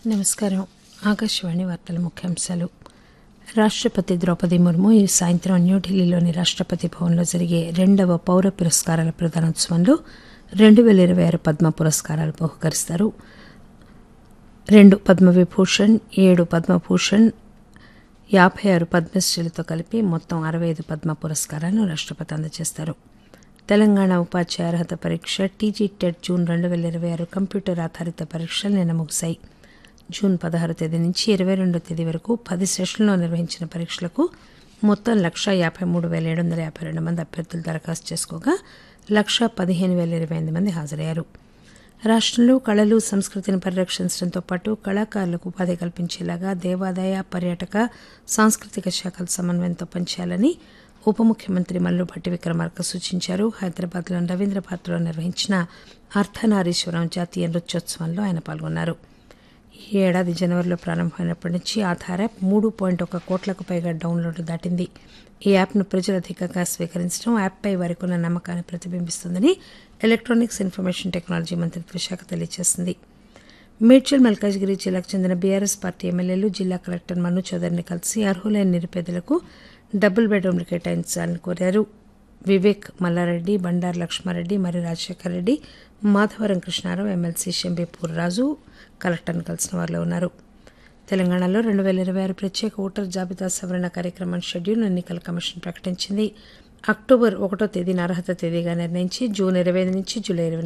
నమస్కారం ఆకాశవాణి వార్తల ముఖ్యాంశాలు రాష్టపతి ద్రౌపది ముర్ము ఈ సాయంత్రం న్యూఢిల్లీలోని రాష్టపతి భవన్లో జరిగే రెండవ పౌర పురస్కారాల ప్రదానోత్సవంలో రెండు పేల ఇరవై ఆరు పద్మ పురస్కారాలు బహుకరిస్తారు రెండు పద్మవిభూషణ్ ఏడు పద్మభూషణ్ యాభై ఆరు పద్మశ్రీలతో కలిపి మొత్తం అరవై ఐదు పద్మ పురస్కారాలను రాష్టపతి అందజేస్తారు తెలంగాణ ఉపాధ్యాయ అర్హత పరీక్ష టీజీ టెట్ జూన్ రెండు వేల ఇరవై ఆరు కంప్యూటర్ ఆధారిత పరీక్షలు నిన్న ముగిశాయి జూన్ పదహారు తేదీ నుంచి ఇరవై రెండో తేదీ వరకు పది సెషన్లలో నిర్వహించిన పరీక్షలకు మొత్తం లక్ష యాభై మూడు వేల ఏడు వందల యాభై రెండు మంది అభ్యర్థులు దరఖాస్తు చేసుకోగా లక్ష పదిహేను వేల ఇరవై ఎనిమిది మంది హాజరయ్యారు రాష్టంలో కళలు సంస్కృతిని పరిరక్షించడంతో పాటు కళాకారులకు ఉపాధి కల్పించేలాగా దేవాదాయ పర్యాటక సాంస్కృతిక శాఖల సమన్వయంతో పనిచేయాలని ఉప ముఖ్యమంత్రి మల్లుభట్టి విక్రమార్క సూచించారు హైదరాబాద్లోని రవీంద్ర భారతిలో నిర్వహించిన అర్ధనారీశ్వరం జాతీయ నృత్యోత్సవంలో ఆయన పాల్గొన్నారు ఈ ఏడాది జనవరిలో ప్రారంభమైనప్పటి నుంచి ఆధార్ యాప్ మూడు పాయింట్ ఒక కోట్లకు పైగా డౌన్లోడ్లు దాటింది ఈ యాప్ను ప్రజలు అధికంగా స్వీకరించడం యాప్పై వారికి ఉన్న నమ్మకాన్ని ప్రతిబింబిస్తుందని ఎలక్ట్రానిక్స్ ఇన్ఫర్మేషన్ టెక్నాలజీ మంత్రిత్వ శాఖ తెలియజేసింది మేడ్చల్ మల్కాజ్గిరి జిల్లాకు చెందిన బీఆర్ఎస్ పార్టీ ఎమ్మెల్యేలు జిల్లా కలెక్టర్ మను చౌదరిని కలిసి అర్హులైన నిరుపేదలకు డబుల్ బెడ్రూమ్లు కేటాయించాలని కోరారు వివేక్ మల్లారెడ్డి బండారు లక్ష్మారెడ్డి మరి రాజశేఖర్ రెడ్డి మాధవరం కృష్ణారావు ఎమ్మెల్సీ షంబీపూర్ రాజు కలెక్టర్ను కలిసిన వారిలో ఉన్నారు తెలంగాణలో రెండు వేల ఇరవై ఆరు ప్రత్యేక ఓటర్ జాబితా సవరణ కార్యక్రమం షెడ్యూల్ ఎన్నికల కమిషన్ ప్రకటించింది అక్టోబర్ ఒకటో తేదీన అర్హత తేదీగా నిర్ణయించి జూన్ ఇరవై ఐదు నుంచి జూలై ఇరవై